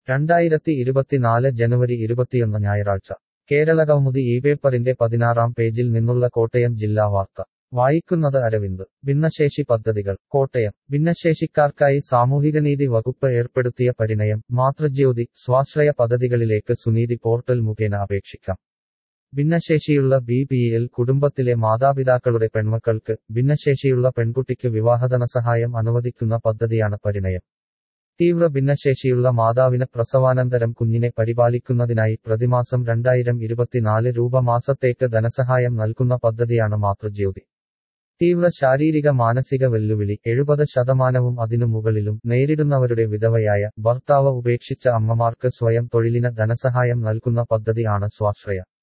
രണ്ടായിരത്തി ഇരുപത്തിനാല് ജനുവരി ഇരുപത്തിയൊന്ന് ഞായറാഴ്ച കേരളകൗമുദി ഈ പേപ്പറിന്റെ പതിനാറാം പേജിൽ നിന്നുള്ള കോട്ടയം ജില്ലാ വാർത്ത വായിക്കുന്നത് അരവിന്ദ് ഭിന്നശേഷി പദ്ധതികൾ കോട്ടയം ഭിന്നശേഷിക്കാർക്കായി സാമൂഹികനീതി വകുപ്പ് ഏർപ്പെടുത്തിയ പരിണയം മാതൃജ്യോതി സ്വാശ്രയ പദ്ധതികളിലേക്ക് സുനീതി പോർട്ടൽ മുഖേന അപേക്ഷിക്കാം ഭിന്നശേഷിയുള്ള ബി പി എൽ കുടുംബത്തിലെ മാതാപിതാക്കളുടെ പെൺമക്കൾക്ക് ഭിന്നശേഷിയുള്ള പെൺകുട്ടിക്ക് വിവാഹധനസഹായം അനുവദിക്കുന്ന പദ്ധതിയാണ് പരിണയം തീവ്ര ഭിന്നശേഷിയുള്ള മാതാവിന് പ്രസവാനന്തരം കുഞ്ഞിനെ പരിപാലിക്കുന്നതിനായി പ്രതിമാസം രണ്ടായിരം ഇരുപത്തിനാല് രൂപ മാസത്തേക്ക് ധനസഹായം നൽകുന്ന പദ്ധതിയാണ് മാതൃജ്യോതി തീവ്ര ശാരീരിക മാനസിക വെല്ലുവിളി എഴുപത് ശതമാനവും അതിനു മുകളിലും നേരിടുന്നവരുടെ വിധവയായ ഭർത്താവ് ഉപേക്ഷിച്ച അമ്മമാർക്ക് സ്വയം തൊഴിലിന് ധനസഹായം നൽകുന്ന പദ്ധതി ആണ് സ്വാശ്രയ